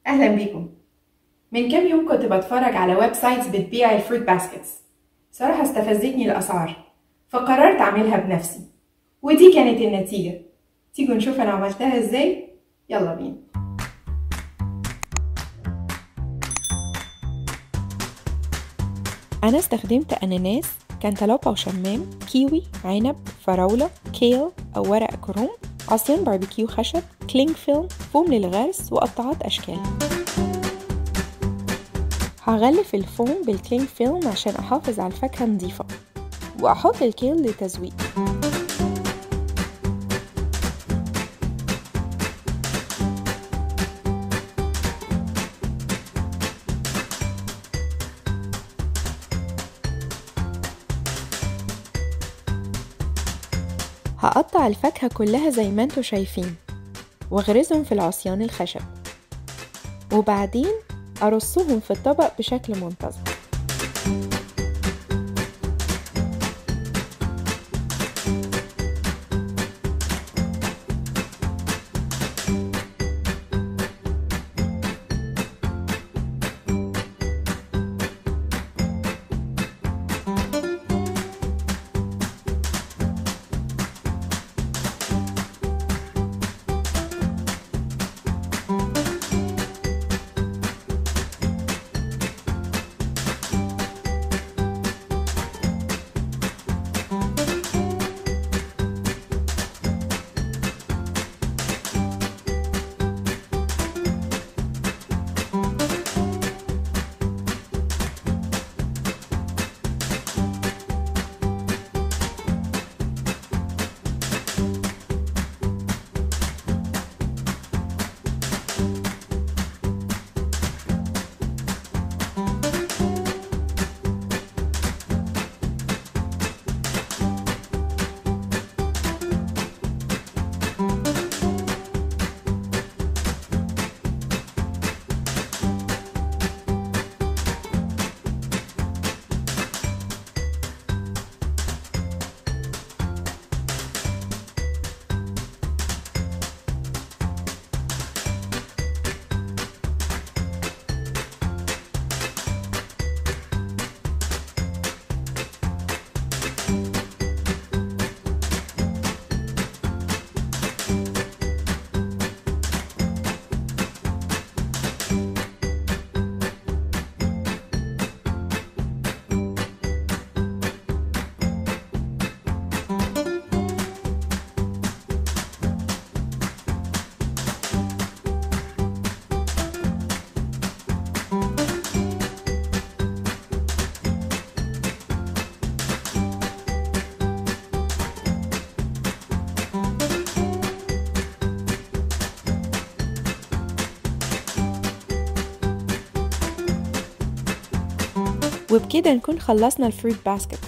أهلا بيكم من كام يوم كنت بتفرج على ويب سايتس بتبيع الفروت باسكتس صراحة استفزتني الأسعار فقررت أعملها بنفسي ودي كانت النتيجة تيجوا نشوف أنا عملتها إزاي يلا بينا أنا استخدمت أناناس كانتالوبا وشمام كيوي عنب فراولة كيل أو ورق كروم عصيان باربيكيو خشب كلينج فيلم فوم للغرس وقطعات أشكال هغلف الفوم بالكلينج فيلم عشان أحافظ على الفاكهة نضيفة وأحط الكيل لتزويق هقطع الفاكهة كلها زي ما انتوا شايفين واغرزهم في العصيان الخشب وبعدين أرصهم في الطبق بشكل منتظم وبكده نكون خلصنا الفروت باسكت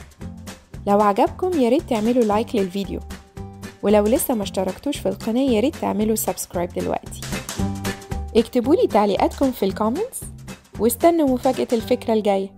لو عجبكم ياريت تعملوا لايك للفيديو ولو لسه ما اشتركتوش في القناة ياريت تعملوا سبسكرايب دلوقتي اكتبوا لي تعليقاتكم في الكومنتس واستنوا مفاجأة الفكرة الجاية